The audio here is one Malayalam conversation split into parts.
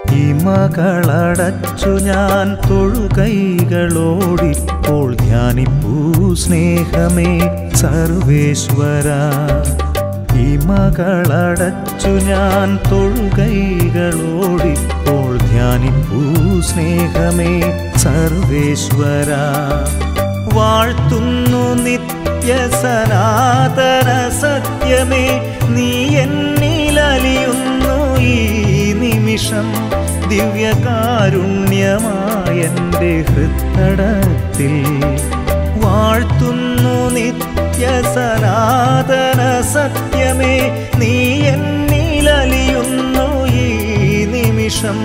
ഇമകളടച്ചു ഞാൻ തൊഴുകൈകളോടിപ്പോൾ ധ്യാനിപ്പൂ സ്നേഹമേ സർവേശ്വര ഇമകളടച്ചു ഞാൻ തൊഴുകൈകളോടിപ്പോൾ ധ്യാനിപ്പൂ സ്നേഹമേ സർവേശ്വര വാഴ്ത്തുന്നു നിത്യ സനാതന സത്യമേ നീ എന്നിലലിയുന്നു ഈ നിമിഷം ദിവ്യകാരുണ്യമായെൻ്റെ ഹൃത്തടത്തിൽ വാഴ്ത്തുന്നു നിത്യ സനാതന സത്യമേ നീ എന്നിലലിയുന്നു ഈ നിമിഷം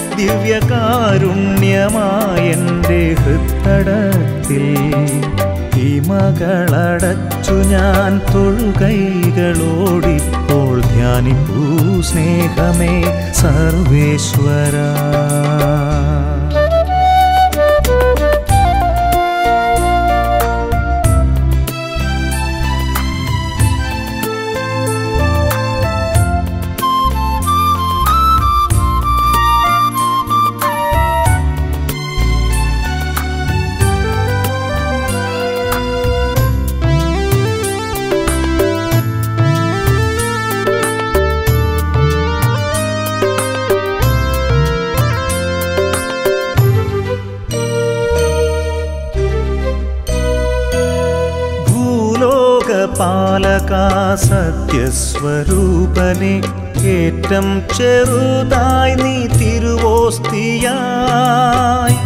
ദിവ്യകാരുണ്യമായെൻ്റെ ഹൃത്തടത്തിൽ ഈ മകളടച്ചു ഞാൻ തൊഴുകൈകളോടിപ്പോൾ ധ്യാനിപ്പൂ സ്നേഹമേ സർവേശ്വര ഭൂലോകപാലക സത്യസ്വരൂപനെ ഏറ്റം ചെറുതായി നീ തിരുവോസ്തിയായി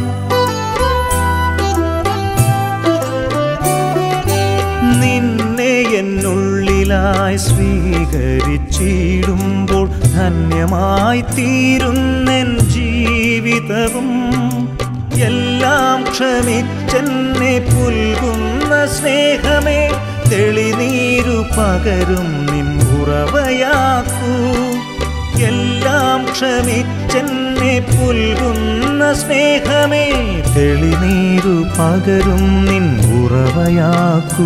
നിന്നെ എന്നുള്ളിലായി സ്വീകരിച്ചിടുമ്പോൾ ധന്യമായി തീരുന്നെൻ ജീവിതവും എല്ലാം ക്ഷമിച്ചെന്നെ പുൽകുന്ന സ്നേഹമേ തെളിനീരു പകരും നിൻ ഉറവയാക്കൂ എല്ലാം ക്ഷമിച്ചെന്നെ പുൽകുന്ന സ്നേഹമേ തെളിനീരു പകരും നിൻ ഉറവയാക്കൂ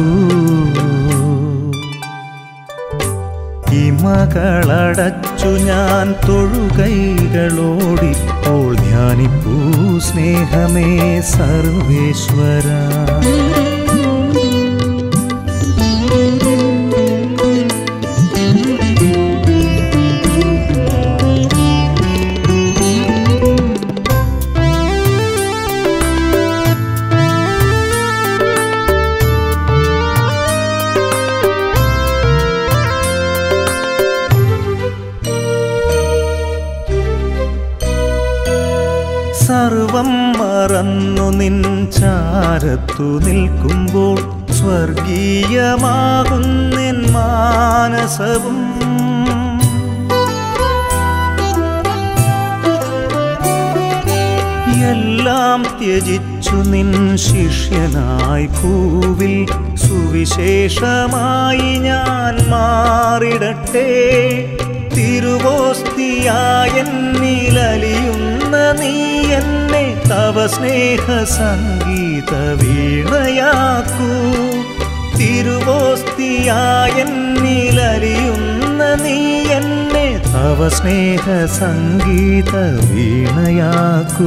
ഇമകളടച്ചു ഞാൻ തൊഴുകൈകളോടിപ്പോൾ ധ്യാനിപ്പൂ സ്നേഹമേ സർവേശ്വര സർവം മറന്നു നിൻ ചാരത്തു നിൽക്കുമ്പോൾ സ്വർഗീയമാകുന്നെൻ മാനസവും എല്ലാം ത്യജിച്ചു നിൻ ശിഷ്യനായി ഭൂവിൽ സുവിശേഷമായി ഞാൻ മാറിടട്ടെ തിരുവോസ്തിയായെന്നിലലിയുന്ന നീ എന്നെ തവ സ്നേഹ സംഗീത വീണയാക്കൂ തിരുവോസ്തിയായെന്നിലലിയുന്ന നീ എന്നെ തവ സ്നേഹ സംഗീത വീണയാക്കൂ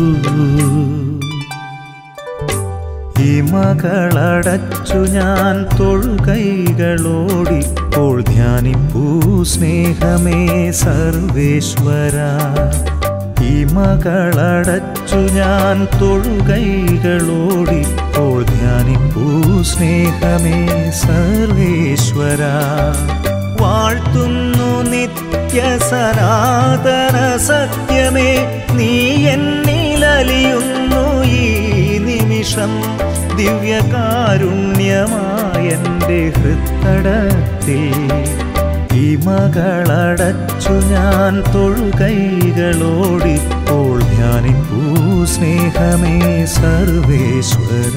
ഇമകളടച്ചു ഞാൻ തൊഴുകൈകളോടിപ്പോൾ ധ്യാനിപ്പൂ സ്നേഹമേ സർവേശ്വര ഇമകളടച്ചു ഞാൻ തൊഴുകൈകളോടിപ്പോൾ ധ്യാനിപ്പൂ സ്നേഹമേ സർവേശ്വര വാഴ്ത്തുന്നു നിത്യ സനാതന സത്യമേ നീ എന്നിലലിയുന്നു ഈ നിമിഷം ദിവ്യകാരുണ്യമായെൻ്റെ ഹൃത്തടത്തിൽ ഇമകളടച്ചു ഞാൻ തൊഴുകൈകളോടിപ്പോൾ ധ്യാനിപ്പൂ സ്നേഹമേ സർവേശ്വര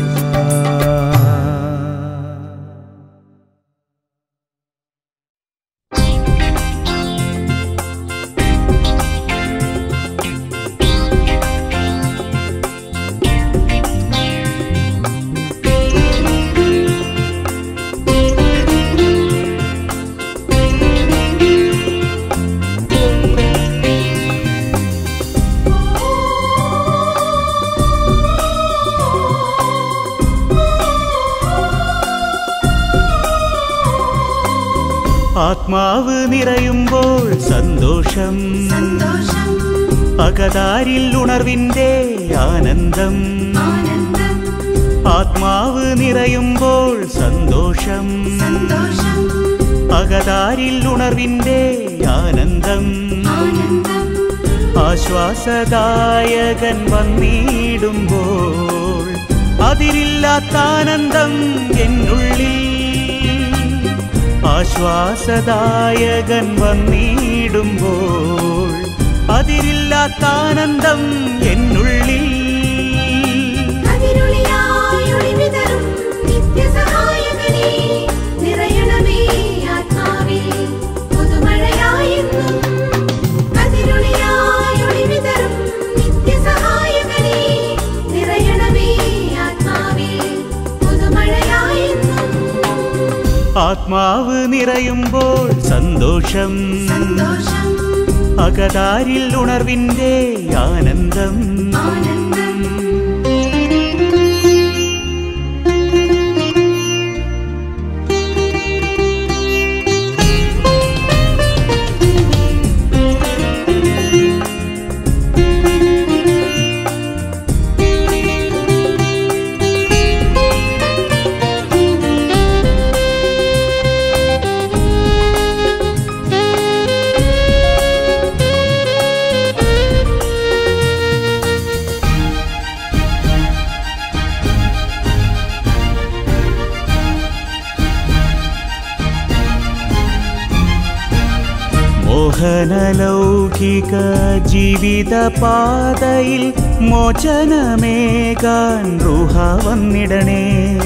ആത്മാവ് നിറയുമ്പോൾ സന്തോഷം സന്തോഷം അകതാരിൽ ഉണർവിൻ്റെ ആനന്ദം ആനന്ദം ആത്മാവ് നിറയുമ്പോൾ സന്തോഷം സന്തോഷം അകതാരിൽ ഉണർവിൻ്റെ ആനന്ദം ആനന്ദം ആശ്വാസദായകൻ വന്നിടുമ്പോൾ അതിരില്ലാത്ത ആനന്ദം എന്നുള്ളിൽ ആശ്വാസദായകൻ വന്നിടുമ്പോൾ അതിരില്ലാത്ത ആനന്ദം എന്നുള്ളിൽ അതിരുളിയായി ഒളിവിതറും നിത്യസഹായകനേ, നിറയണമേ ആത്മാവിൽ പുതുമഴയായെന്നും. അതിരുളിയായി ഒളിവിതറും നിത്യസഹായകനേ, നിറയണമേ ആത്മാവിൽ പുതുമഴയായെന്നും. ആത്മാവ് നിറയുമ്പോൾ സന്തോഷം സന്തോഷം അകതാരിൽ ഉണർവിൻ്റെ ആനന്ദം ആനന്ദം മോഹനലൗകിക ജീവിത പാതയിൽ മോചനമേകാൻ റുഹ വന്നിടണേ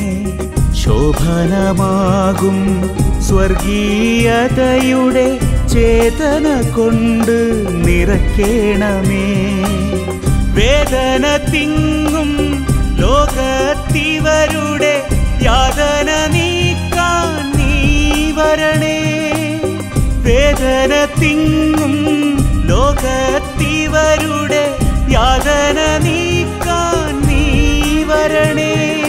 ശോഭനമാകും സ്വർഗീയതയുടെ ചേതന കൊണ്ട് നിറയ്ക്കണമേ വേദന തിങ്ങും ലോകത്തിവരുടെ യാതന നീക്കാൻ നീ വരണേ വേദന തിങ്ങും ലോകത്തിവരുടെ യാതന നീക്കാൻ നീ വരണേ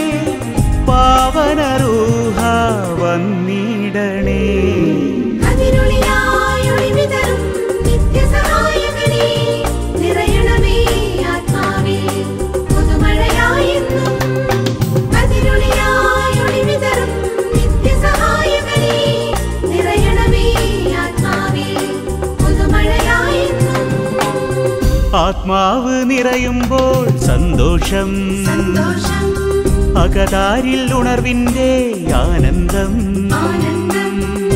പാവനറൂഹ വന്നിടണേ അതിരുളിയായി ഒളിവിതറും നിത്യസഹായകനേ, നിറയണമേ ആത്മാവിൽ പുതുമഴയായെന്നും. അതിരുളിയായി ഒളിവിതറും നിത്യസഹായകനേ, നിറയണമേ ആത്മാവിൽ പുതുമഴയായെന്നും. ആത്മാവ് നിറയുമ്പോൾ സന്തോഷം സന്തോഷം അകതാരിൽ ഉണർവിൻ്റെ ആനന്ദം ആനന്ദം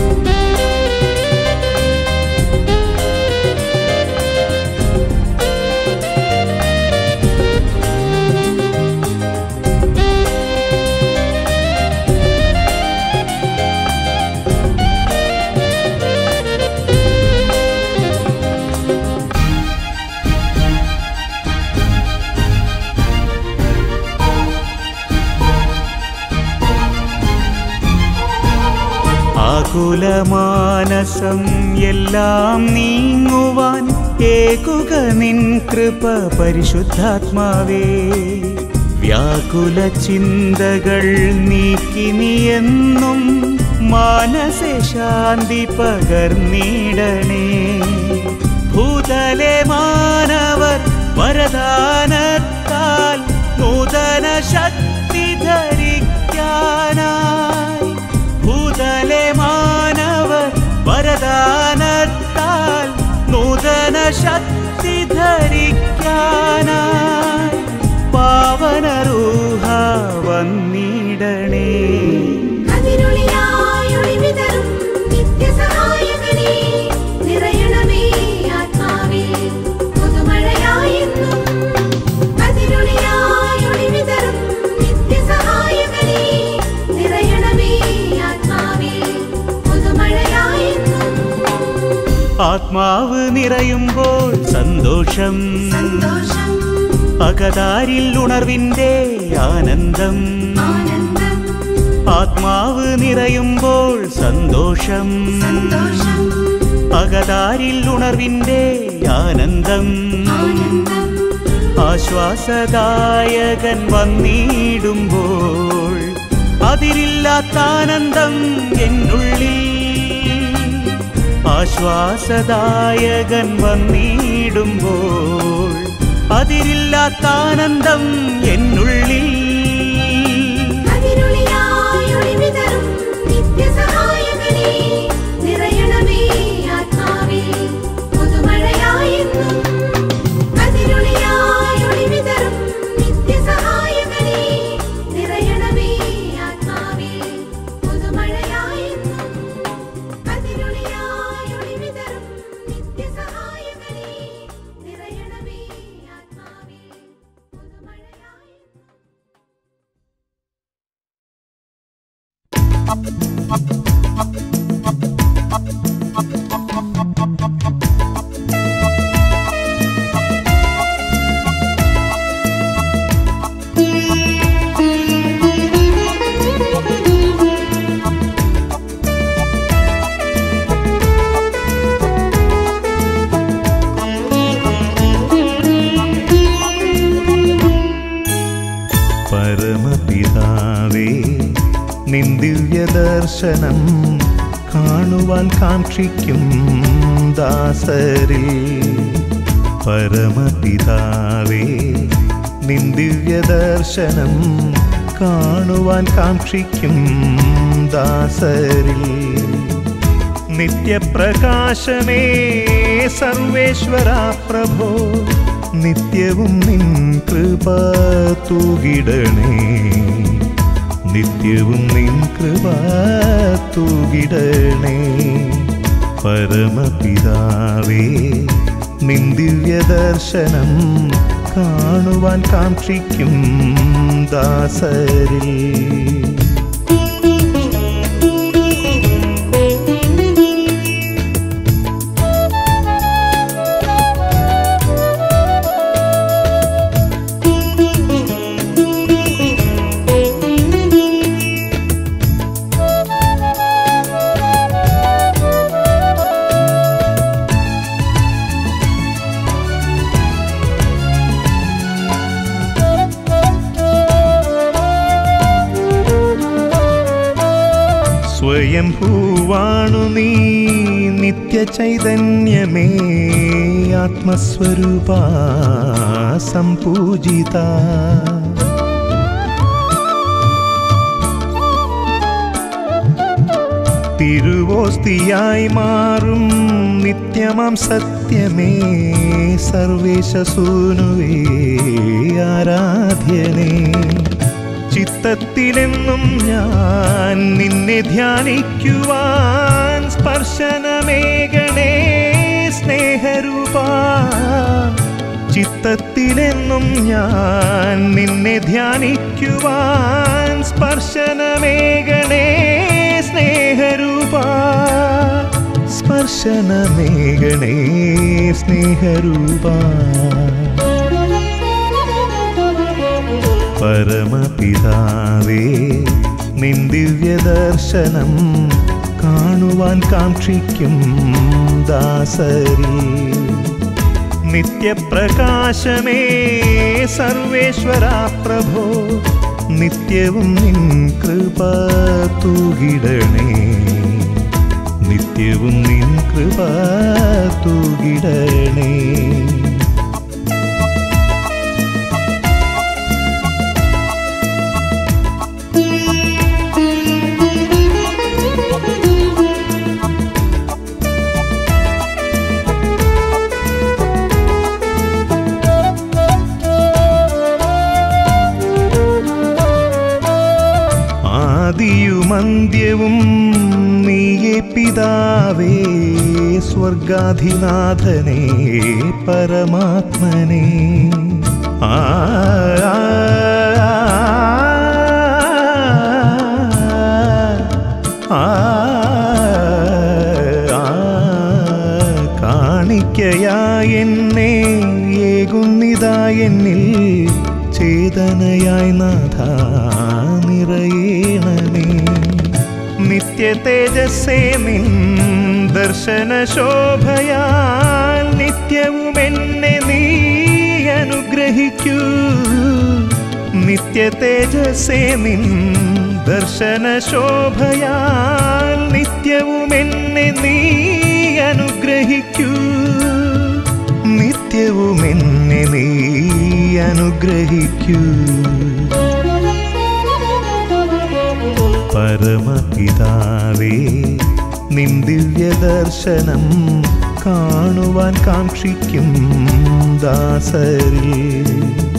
ആകുലമാനസം എല്ലാം നീങ്ങുവാൻ ഏകുക നിൻ കൃപ പരിശുദ്ധാത്മാവേ വ്യാകുല ചിന്തകൾ നീക്കി നീയെന്നും മാനസ ശാന്തി പകർന്നിടണേ ഭൂതലെ മാനവർ വരദാനത്താൽ നൂതന ശക്തി ധരിക്കാനായി ഭൂതലെ മാനവർ വരദാനത്താൽ നൂതന ശക്തി ധരിക്കാനായി പാവനറൂഹ വന്നിടണേ അതിരുളിയായി ഒളിവിതറും നിത്യസഹായകനേ, നിറയണമേ ആത്മാവിൽ പുതുമഴയായെന്നും. അതിരുളിയായി ഒളിവിതറും നിത്യസഹായകനേ, നിറയണമേ ആത്മാവിൽ പുതുമഴയായെന്നും. ആത്മാവ് നിറയുമ്പോൾ സന്തോഷം സന്തോഷം അകതാരിൽ ഉണർവിൻ്റെ ആനന്ദം ആനന്ദം ആത്മാവ് നിറയുമ്പോൾ സന്തോഷം സന്തോഷം അകതാരിൽ ഉണർവിൻ്റെ ആനന്ദം ആനന്ദം ആശ്വാസദായകൻ വന്നിടുമ്പോൾ അതിരില്ലാത്ത ആനന്ദം എന്നുള്ളിൽ ആശ്വാസദായകൻ വന്നിടുമ്പോൾ അതിരില്ലാത്ത ആനന്ദം എന്നുള്ളിൽ അതിരുളിയായി ഒളിവിതറും നിത്യസഹായകനേ, നിറയണമേ ആത്മാവിൽ പുതുമഴയായെന്നും. അതിരുളിയായി ഒളിവിതറും നിത്യസഹായകനേ, നിറയണമേ ആത്മാവിൽ പുതുമഴയായെന്നും. അതിരുളിയായി ഒളിവിതറും നിത്യസഹായകനേ, നിറയണമേ ആത്മാവിൽ പുതുമഴയായെന്നും. പരമപിതാവേ നിൻ ദിവ്യദർശനം കാണുവാൻ കാക്ഷിക്കും ദാസരിൽ പരമപിതാവേ നിൻ ദിവ്യദർശനം കാണുവാൻ കാക്ഷിക്കും ദാസരിൽ നിത്യപ്രകാശമേ സർവേശ്വര പ്രഭോ നിത്യവും നിൻ കൃപ തൂകിടണേ നിത്യവും നിൻ കൃപ തൂകിടണേ പരമപിതാവേ നിൻ ദിവ്യദർശനം കാണുവാൻ കാക്ഷിക്കും ദാസരിൽ സ്വയം ഭൂവാണു നീ നിത്യ ചൈതന്യമേ ആത്മസ്വരൂപ സംപൂജിത തിരുവോസ്തിയായി മാറും നിത്യമാം സത്യമേ സർവേശസൂനുവേ ആരാധ്യനേ ചിത്തത്തിലെന്നും ഞാൻ നിന്നെ ധ്യാനിക്കുവാൻ സ്പർശനമേകണേ സ്നേഹരൂപ ചിത്തത്തിലെന്നും ഞാൻ നിന്നെ ധ്യാനിക്കുവാൻ സ്പർശനമേകണേ സ്നേഹരൂപ സ്പർശനമേകണേ സ്നേഹരൂപ പരമപിതാവേ നിൻ ദിവ്യദർശനം കാണുവാൻ കാക്ഷിക്കും ദാസരി നിത്യപ്രകാശമേ സർവേശ്വര പ്രഭോ നിത്യവും നിൻ കൃപ തൂകിടണേ നിത്യവും നിൻ കൃപ തൂകിടണേ ആദിയുമന്ത്യവും നീയേ പിതാവേ സ്വർഗാധിനാഥനെ പരമാത്മനെ ആ ആ, ആ, ആ, കാണിക്കയായി എന്നെ ഏകുന്നിതാ എന്നിൽ ചേതനയായി നാഥ നിറയേണമേ നിത്യ തേജസ്സേ നിൻ ദർശന ശോഭയാൽ നിത്യവും എന്നെ നീ അനുഗ്രഹിക്കൂ നിത്യ തേജസ്സേ നിൻ ദർശന ശോഭയാൽ നിത്യവും എന്നെ നീ അനുഗ്രഹിക്കൂ നിത്യവും എന്നെ നീ അനുഗ്രഹിക്കൂ പരമപിതാവേ നിൻ ദിവ്യദർശനം കാണുവാൻ കാക്ഷിക്കും ദാസരിൽ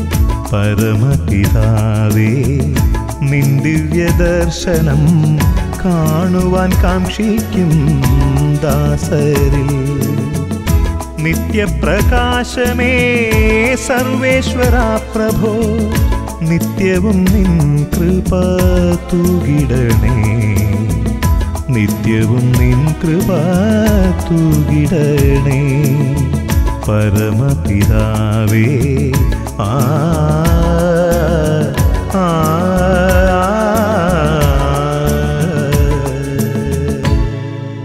പരമപിതാവേ നിൻ ദിവ്യദർശനം കാണുവാൻ കാക്ഷിക്കും ദാസരിൽ നിത്യപ്രകാശമേ സർവേശ്വര പ്രഭോ നിത്യവും നിൻ കൃപ തൂകിടണേ നിത്യവും നിൻ കൃപ തൂകിടണേ പരമപിതാവേ ആ ആ, ആ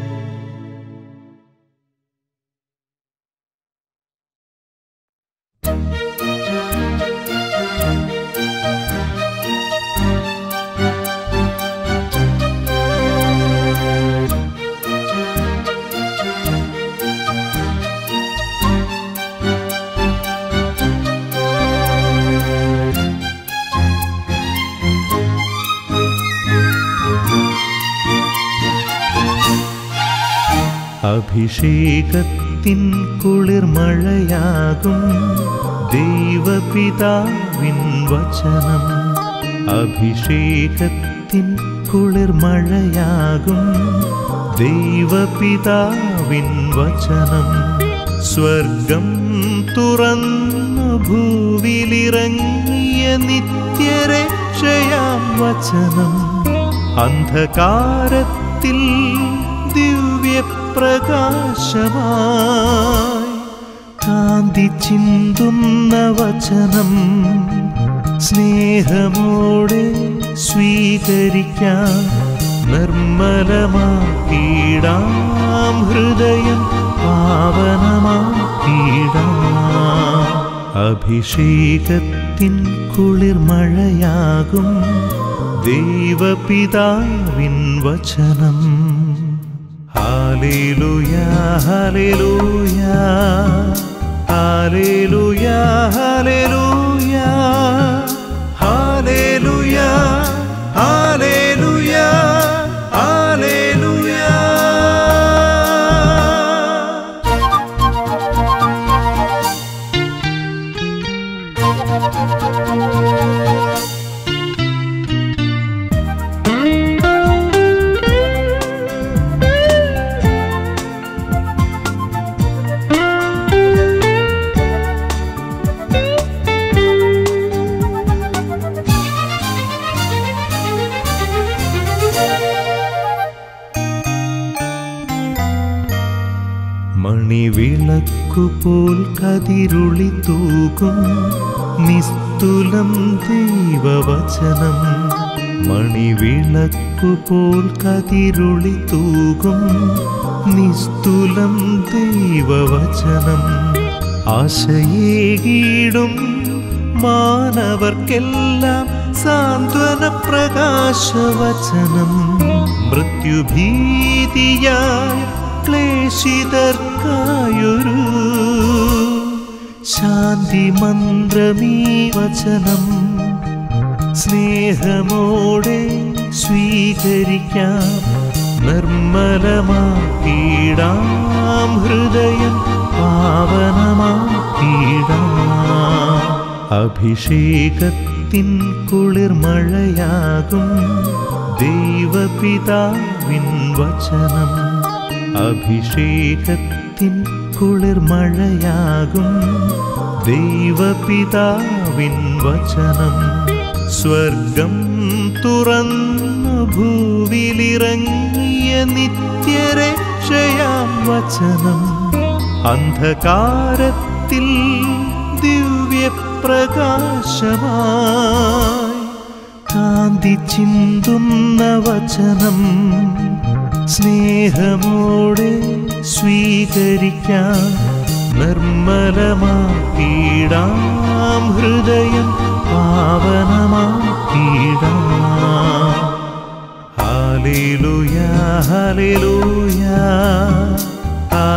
അഭിഷേകത്തിൻ കുളിർമഴയാകും ദൈവപിതാവിൻ വചനം അഭിഷേകത്തിൻ കുളിർമഴയാകും ദൈവപിതാവിൻ വചനം സ്വർഗം തുറന്നു ഭൂവിലിറങ്ങിയ നിത്യരക്ഷയാം വചനം അന്ധകാരത്തിൽ ദിവ്യപ്രകാശമായി കാന്തി ചിന്തുന്ന വചനം സ്നേഹമോടെ സ്വീകരിക്കാം നിർമ്മലമാക്കിയിടാം ഹൃദയം പാവനമാക്കിയിടാം അഭിഷേകത്തിൻ കുളിർമഴയാകും ദൈവപിതാവിൻ വചനം hallelujah hallelujah hallelujah hallelujah hallelujah hallelujah hallelujah മണിവിളക്കുപോൽ കതിരുളി തൂകും നിസ്തുലം ദൈവവചനം മണിവിളക്കുപോൽ കതിരുളി തൂകും നിസ്തുലം ദൈവവചനം ആശയേകീടും മാനവർക്കെല്ലാം സാന്ത്വന പ്രകാശവചനം മൃത്യുഭീതിയായി ക്ലേശിതർക്കായൊരു ശാന്തി മന്ത്രമീ വചനം സ്നേഹമോടെ സ്വീകരിക്കാം നിർമ്മലമാക്കിയിടാം ഹൃദയം പാവനമാക്കിയിടാം അഭിഷേകത്തിൻ കുളിർമഴയാകും ദൈവപിതാവിൻ വചനം അഭിഷേകത്തിൻ കുളിർമഴയാകും ദൈവപിതാവിൻ വചനം സ്വർഗം തുറന്നു ഭൂവിലിറങ്ങിയ നിത്യരക്ഷയാം വചനം അന്ധകാരത്തിൽ ദിവ്യപ്രകാശമായി കാന്തി ചിന്തുന്ന വചനം സ്നേഹമോടെ സ്വീകരിക്കാം നിർമ്മലമാക്കിയിടാം ഹൃദയം പാവനമാക്കിയിടാം ഹാലേലുയാ ഹാലേലുയാ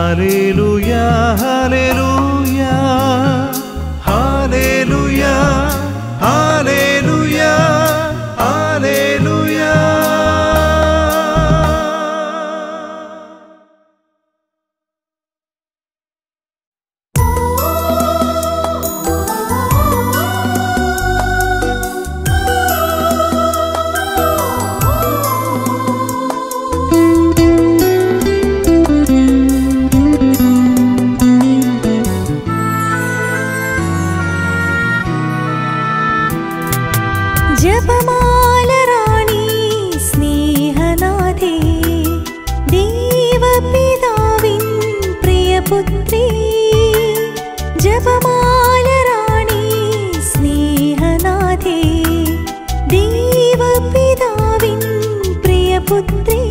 ജപമാല റാണി സ്നേഹനാഥേ ദൈവപിതാവിൻ പ്രിയപുത്രി ജപമാല റാണി സ്നേഹനാഥേ ദൈവപിതാവിൻ പ്രിയപുത്രി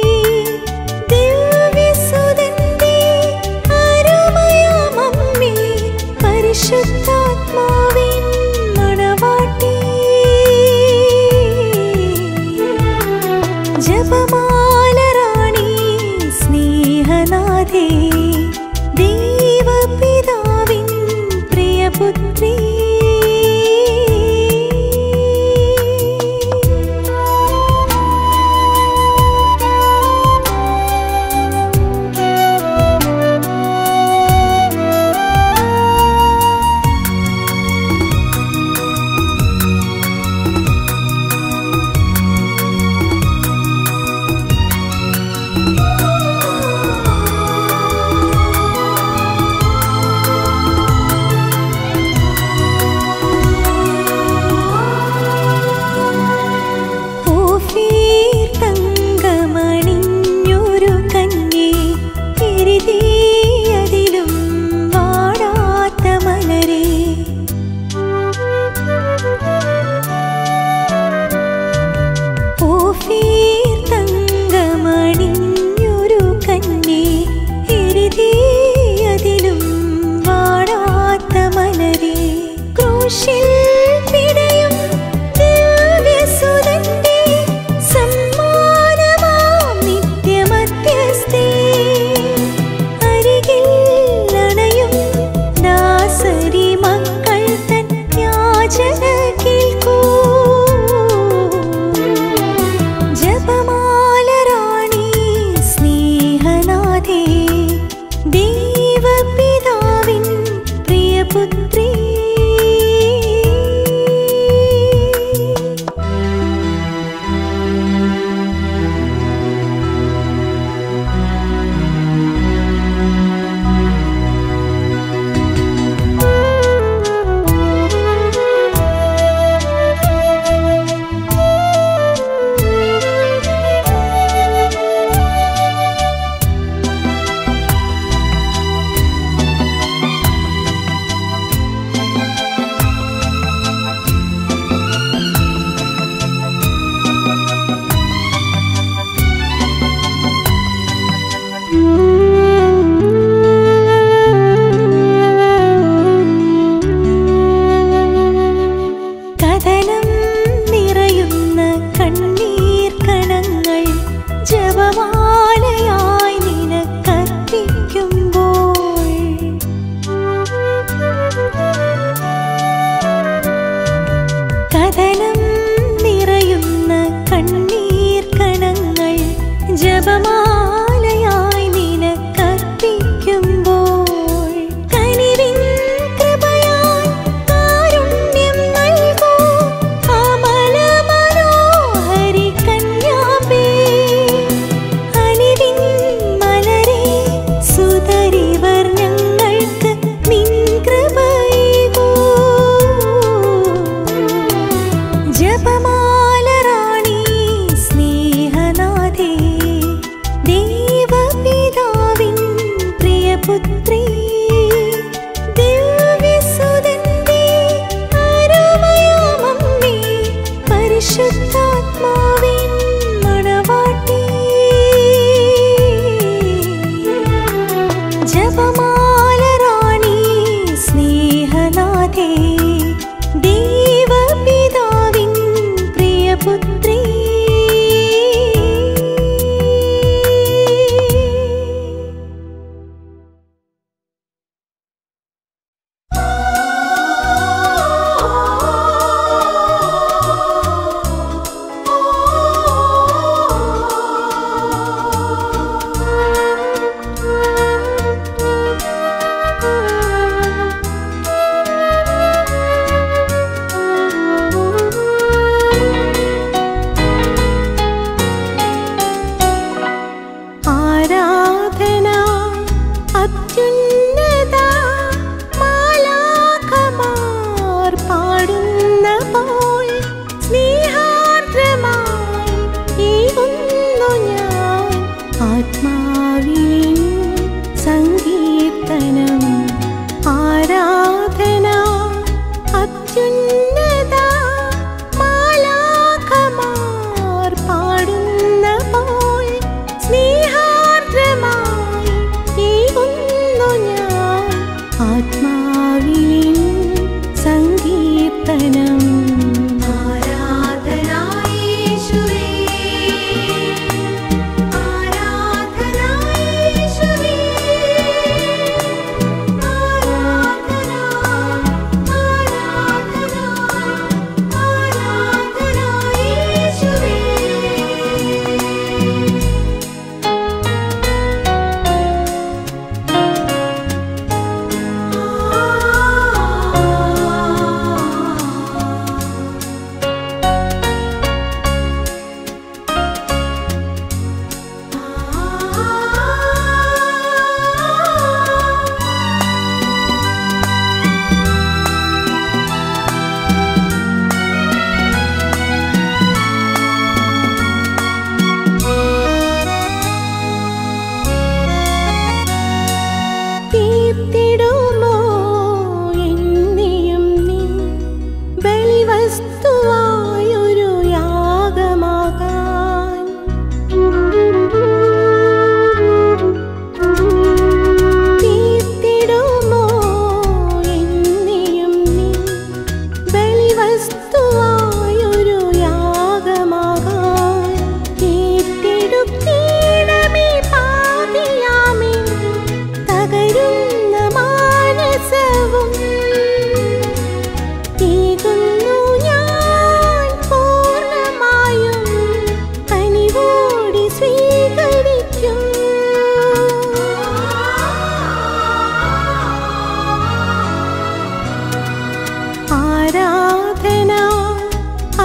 ദിവ്യസുതന്റെ അരുമയാമമ്മേ പരിശുദ്ധാത്മാവിൻ മണവാട്ടി ജപമാല റാണി സ്നേഹനാഥേ ദൈവപിതാവിൻ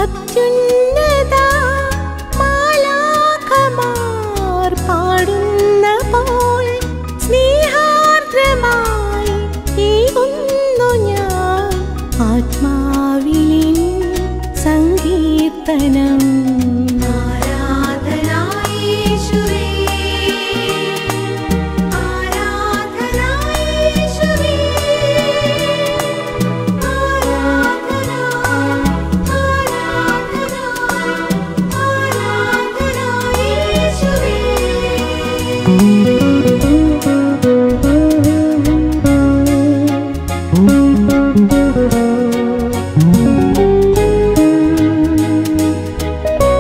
അത്യുന്നത മാലാഖമാർ പാടുന്ന പോൽ സ്നേഹാർദ്രമായി ഏകുന്നു ഞാൻ ആത്മാവിലിൻ സങ്കീർത്തനം ആരാധനായേശുവേ ആരാധനായേശുവേ ആരാധന ആരാധന ആരാധനായേശുവേ യേശുവേ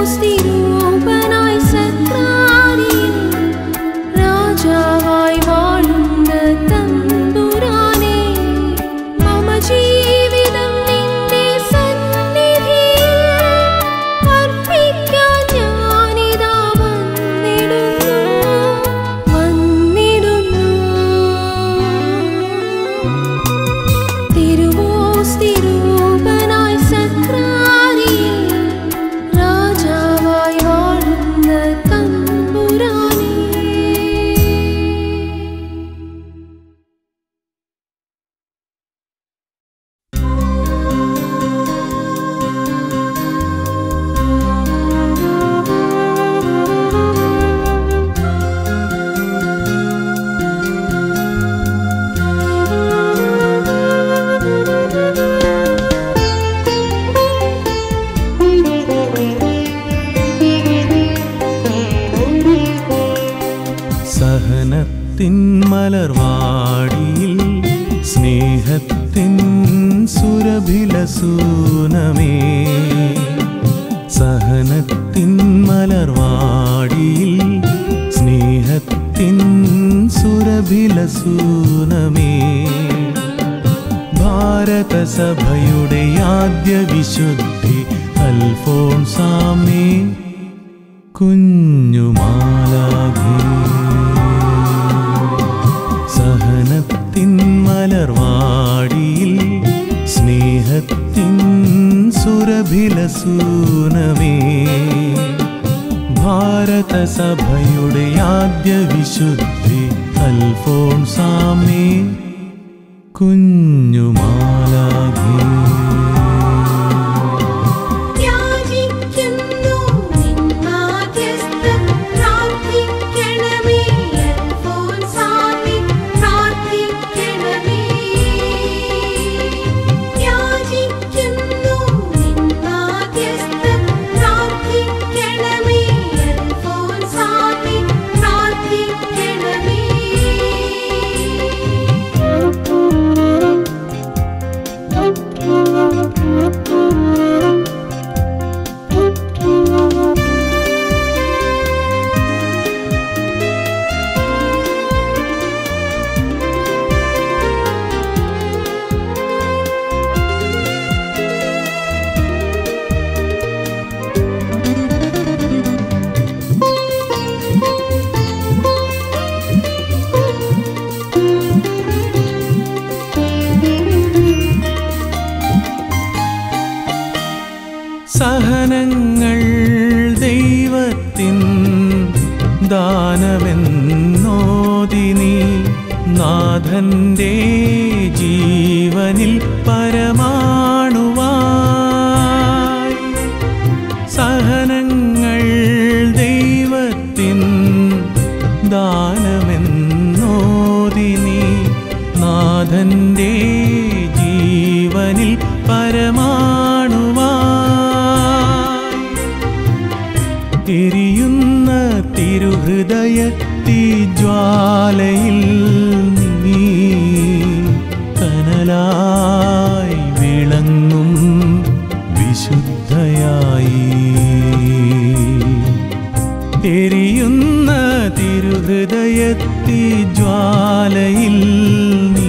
തിരുവോസ്തിരൂപനായി സക്രാരിയിൽ രാജാവായി വാഴുന്ന തമ്പുരാനേ മമ ജീവിതം നിന്റെ സന്നിധിയിൽ അർപ്പിക്കാൻ ഞാനിതാ വന്നിടുന്നു വന്നിടുന്നു തിരുവോസ്തിരൂപനായി സക്രാരിയിൽ രാജാവായി വാഴുന്ന തമ്പുരാനേ സഹനത്തിൻ മലർവാടിയിൽ സ്നേഹത്തിൻ സുരഭിലസൂനമേ സഹനത്തിൻ മലർവാടിയിൽ സ്നേഹത്തിൻ സുരഭിലസൂനമേ ഭാരതസഭയുടെ ആദ്യ വിശുദ്ധി അൽഫോൺസാമേ കുഞ്ഞുമാലാകെ സഹനത്തിൻ മലർവാടിയിൽ സ്നേഹത്തിൻ സുരഭിലസൂനമേ ഭാരതസഭയുടെ ആദ്യ വിശുദ്ധി അൽഫോൺസാമേ കുഞ്ഞുമാലാകെ യാചിക്കുന്നു നിന്മാധ്യസ്ഥം പ്രാർത്ഥിക്കണമേ അൽഫോൻസാമി പ്രാർത്ഥിക്കണമേ യാചിക്കുന്നു നിന്മാധ്യസ്ഥം പ്രാർത്ഥിക്കണമേ അൽഫോൻസാമി പ്രാർത്ഥിക്കണമേ സഹനങ്ങൾ ദൈവത്തിൻ ദാനമെന്നോദിനി നാഥന്റെ ജീവനിൽ പരമാണുവായി സഹനങ്ങൾ ദൈവത്തിൻ ദാനമെന്നോദിനി നാഥന്റെ ജീവനിൽ പരമാണുവായി എരിയുന്ന തിരുഹൃദയത്തി ജ്വാലയിൽ നീ കനലായി വിളങ്ങും വിശുദ്ധയായി എരിയുന്ന തിരുഹൃദയത്തി ജ്വാലയിൽ നീ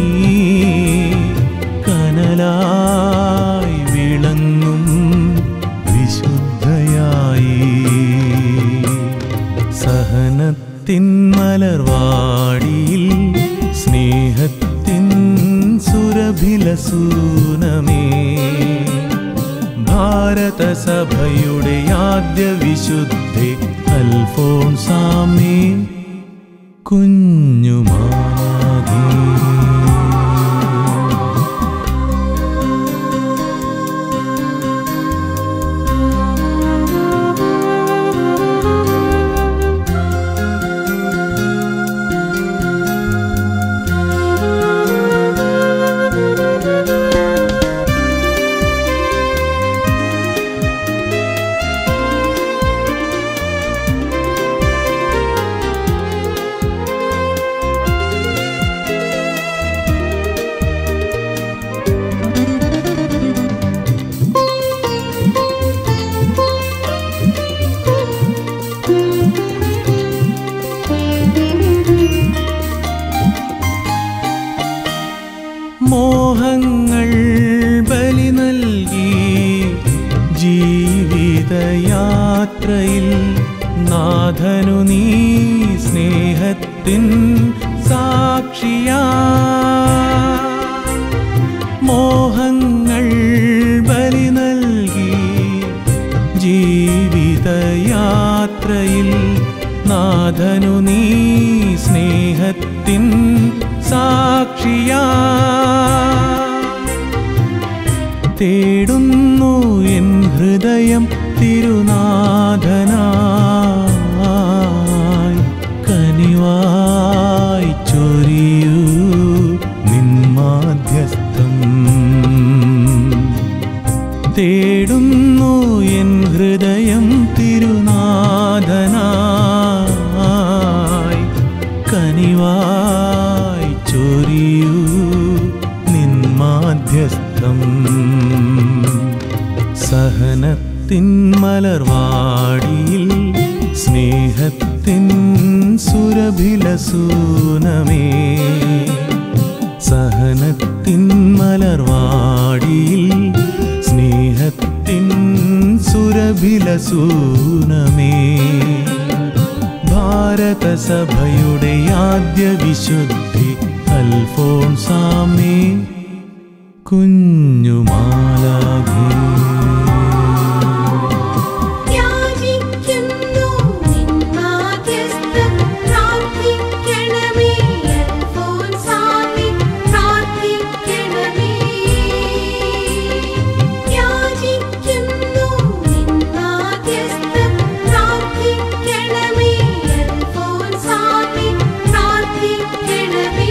കനലായി വിളങ്ങും വിശുദ്ധയായി സഹനത്തിൻ മലർവാടിയിൽ സ്നേഹത്തിൻ സുരഭിലസൂനമേ ഭാരതസഭയുടെ ആദ്യ വിശുദ്ധി അൽഫോൺസാമേ കുഞ്ഞുമാകെ യാത്രയിൽ നാഥനു നീ സ്നേഹത്തിൻ സാക്ഷിയാ മോഹങ്ങൾ ബലി നൽകി ജീവിതയാത്രയിൽ നാഥനു നീ സ്നേഹത്തിൻ സാക്ഷിയാ തേടുന്നു എൻ ഹൃദയം തിരുനാഥനായി കനിവായി ചൊരിയൂ നിന്മാധ്യസ്ഥം തേടുന്നു എൻ ഹൃദയം തിരുനാഥനായി കനിവായി ചൊരിയൂ നിന്മാധ്യസ്ഥം സഹനത്തിൻ മലർവാടിയിൽ സ്നേഹത്തിൻ സുരഭിലസൂനമേ സഹനത്തിൻ മലർവാടിയിൽ സ്നേഹത്തിൻ സുരഭിലസൂനമേ ഭാരതസഭയുടെ ആദ്യ വിശുദ്ധി അൽഫോൺസാമേ കുഞ്ഞുമാലാഘേ യാചിക്കുന്നു നിന്മാധ്യസ്ഥം പ്രാർത്ഥിക്കണമേ അൽഫോൻസാമി പ്രാർത്ഥിക്കണമേ യാചിക്കുന്നു നിന്മാധ്യസ്ഥം പ്രാർത്ഥിക്കണമേ അൽഫോൻസാമി പ്രാർത്ഥിക്കണമേ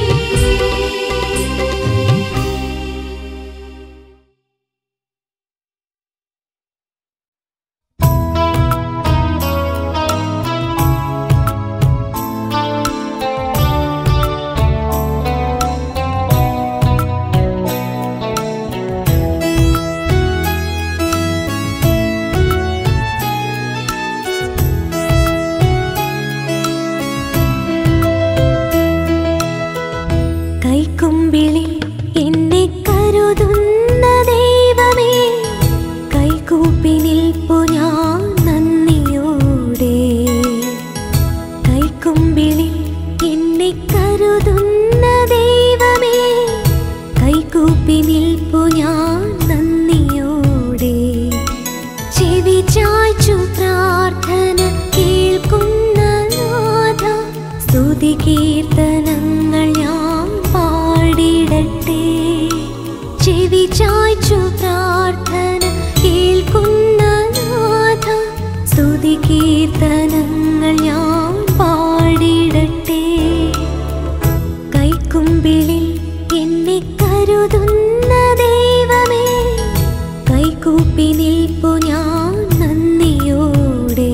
കൈക്കുമ്പിളിൽ എന്നെ കരുതുന്ന ദൈവമേ കൈകൂപ്പി നിൽപ്പു ഞാൻ നന്ദിയോടെ കൈക്കുമ്പിളിൽ എന്നെ കരുതുന്ന ദൈവമേ കൈകൂപ്പി നിൽപ്പു ഞാൻ നന്ദിയോടെ ചെവി ചായ്ച്ചു പ്രാർത്ഥന കേൾക്കുന്ന നാഥ സ്തുതി കീർത്തനങ്ങൾ ഞാൻ പാടിടട്ടെ ചെവി ചായ്ച്ചു പ്രാർത്ഥന കേൾക്കുന്ന നാഥ സ്തുതി കീർത്തനങ്ങൾ ഞാൻ പാടിടട്ടെ കൈക്കുമ്പിളിൽ എന്നെ കരുതുന്ന ദൈവമേ കൈകൂപ്പി നിൽപ്പു ഞാൻ നന്ദിയോടെ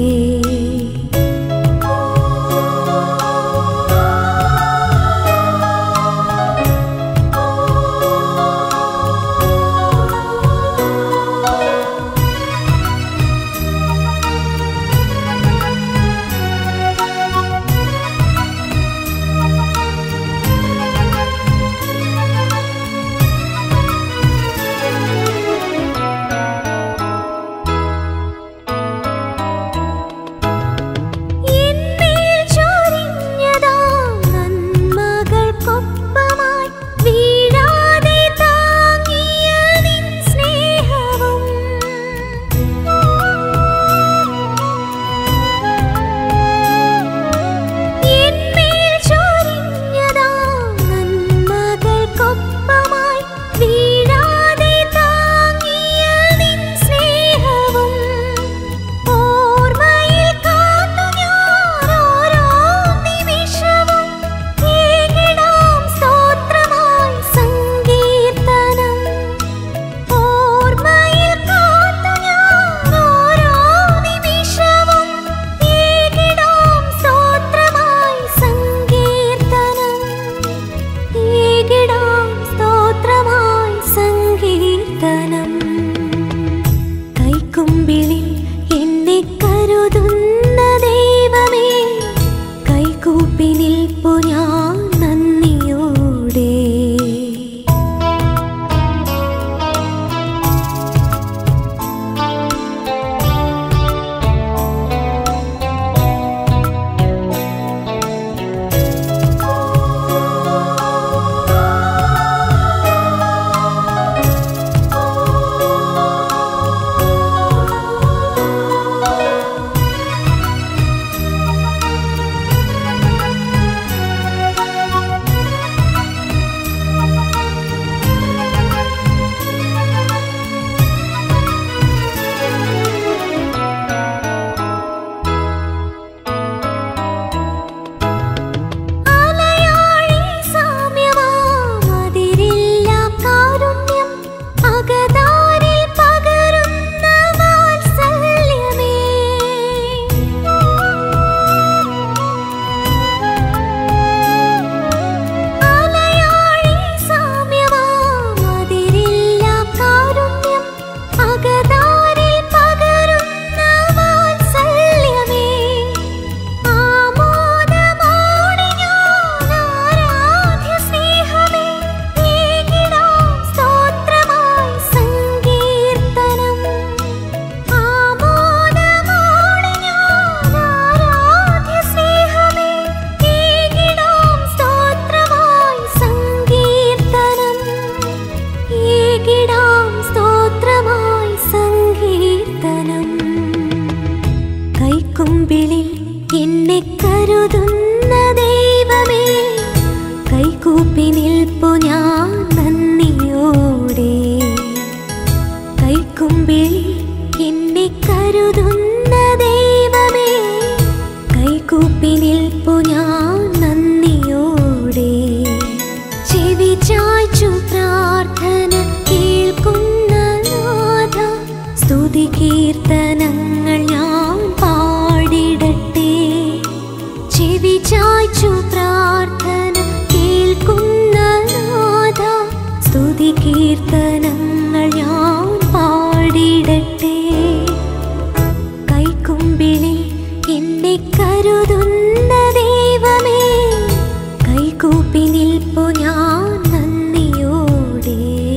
കൈക്കുമ്പിളിൽ എന്നെ കരുതുന്ന ദൈവമേ കൈകൂപ്പി നിൽപ്പു ഞാൻ നന്ദിയോടെ കൈക്കുമ്പിളിൽ എന്നെ കരുതുന്ന ദൈവമേ കൈകൂപ്പി നിൽപ്പു ഞാൻ നന്ദിയോടെ ചെവി ചായ്ച്ചു പ്രാർത്ഥന കേൾക്കുന്ന നാഥ സ്തുതി കീർത്തനങ്ങൾ ഞാൻ പാടിടട്ടെ ചെവി ചായ്ച്ചു പ്രാർത്ഥന കേൾക്കുന്ന നാഥ സ്തുതി കീർത്തനങ്ങൾ ഞാൻ പാടിടട്ടെ കൈക്കുമ്പിളിൽ എന്നെ കരുതുന്ന ദൈവമേ കൈകൂപ്പി നിൽപ്പു ഞാൻ നന്ദിയോടെ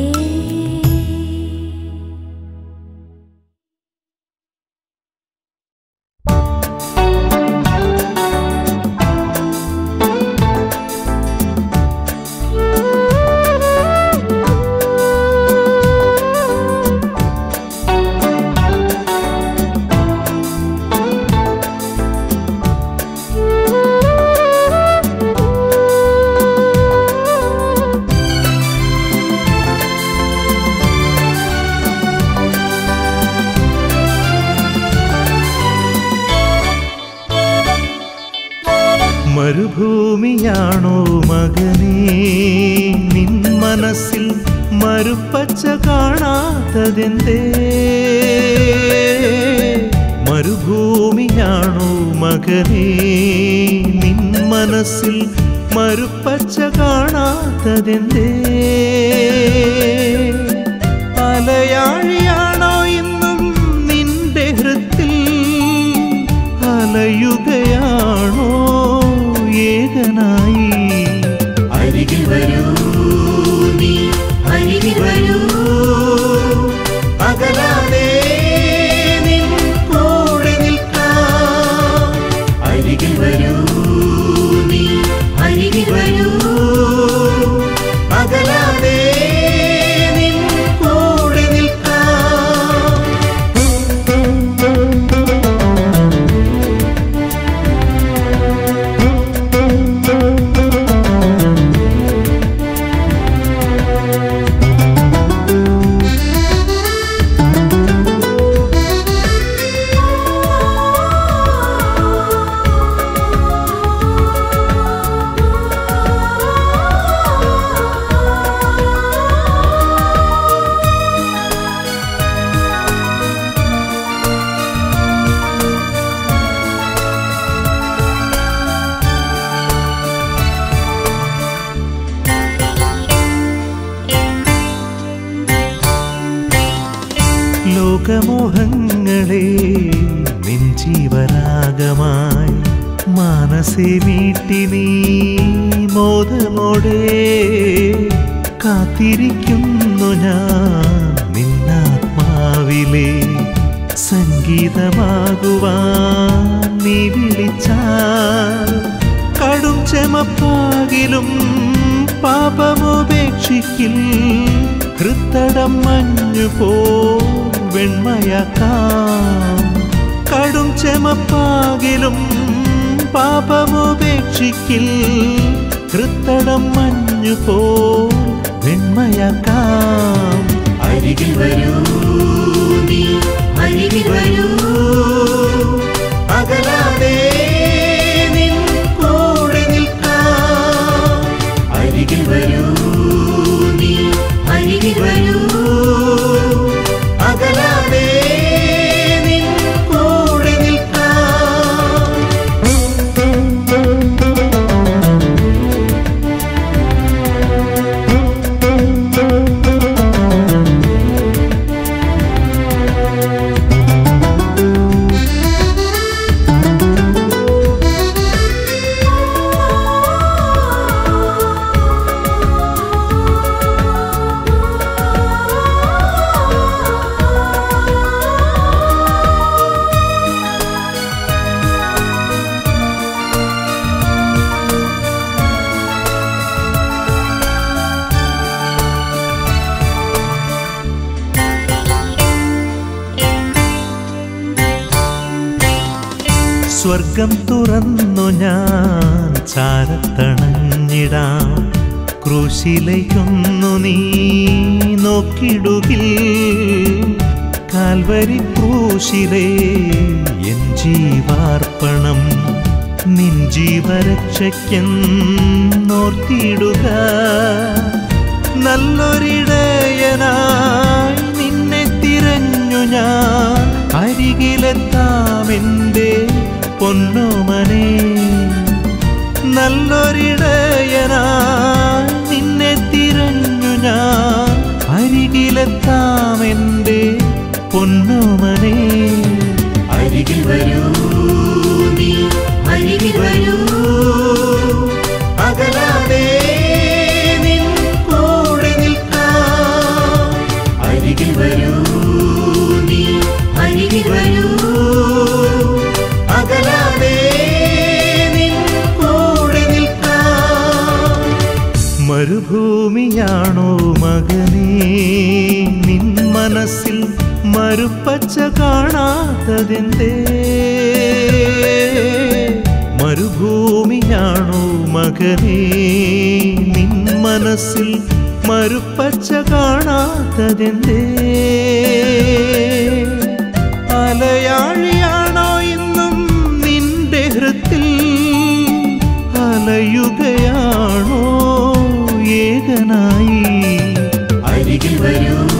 മരുഭൂമിയാണോ മകനേ നിൻ മനസ്സിൽ മരുപ്പച്ച കാണാത്തതെന്തേ മരുഭൂമിയാണോ മകനേ നിൻ മനസ്സിൽ മരുപ്പച്ച കാണാത്തതെന്തേ അലയാഴിയാണോ ഇന്നും നിന്റെ ഹൃത്തിൽ അലയുകയാണോ ഏകനായി അരികിൽ വരൂ നീ അരികിൽ വരൂ അകലാതെ നിൻ കൂടെ നിൽക്കാം അരികിൽ വരൂ നീ അരികിൽ വരൂ അകലാതെ നിൻ കൂടെ നിൽക്കാം ലോകമോഹങ്ങളെ നെഞ്ചീവരാഗമായി മാനസെ വീട്ടി നീ മോദമോടെ കാത്തിരിക്കുന്നു ഞാൻ നിന്നാത്മാവിലെ സംഗീതമാകുവാൻ നീ വിളിച്ചാൽ കടും ചെമപ്പാകിലും പാപമുപേക്ഷിക്കിൽ ഹൃത്തടം മഞ്ഞു പോ വെണ്മയാക്കാം കടും ചെമപ്പാകിലും പാപമുപേക്ഷിക്കിൽ ഹൃത്തടം മഞ്ഞു പോ വെണ്മയാക്കാം അരികിൽ വരൂ നീ അരികിൽ വരൂ അകലാതെ നിൻ കൂടെ നിൽക്കാം അരികിൽ വരൂ നീ അരികിൽ വരൂ അകലാതെ നിൻ കൂടെ നിൽക്കാം ും സ്വർഗം തുറന്നു ഞാൻ ചാരത്തണഞ്ഞിടാം ക്രൂശിലേക്കൊന്നു നീ നോക്കിടുകിൽ കാൽവരി ക്രൂശിലേ എൻ ജീവാർപ്പണം നിൻ ജീവരക്ഷയ്ക്കെന്നോർത്തിടുക നല്ലൊരിടയനായി നിന്നെ തിരഞ്ഞു ഞാൻ അരികിലെത്താമെൻ്റെ പൊന്നോമനെ നല്ലൊരിടയനായി നിന്നെ തിരഞ്ഞു ഞാൻ അരികിലെത്താമെൻ്റെ പൊന്നോമനെ അരികിൽ വരൂ നീ അരികിൽ വരൂ അകലാതെ നിൻ കൂടെ നിൽക്കാം അരികിൽ വരൂ നീ അരികിൽ വരൂ അകലാതെ നിൻ കൂടെ നിൽക്കാം മരുഭൂമിയാണോ മകനേ നിൻ മനസ്സിൽ മരുപ്പച്ച കാണാത്തതെന്തേ മരുഭൂമിയാണോ മകനേ നിൻ മനസ്സിൽ മരുപ്പച്ച കാണാത്തതെന്തേ അലയാഴിയാണോ ഇന്നും നിന്റെ ഹൃത്തിൽ അലയുകയാണോ ഏകനായി അരികിൽ വരൂ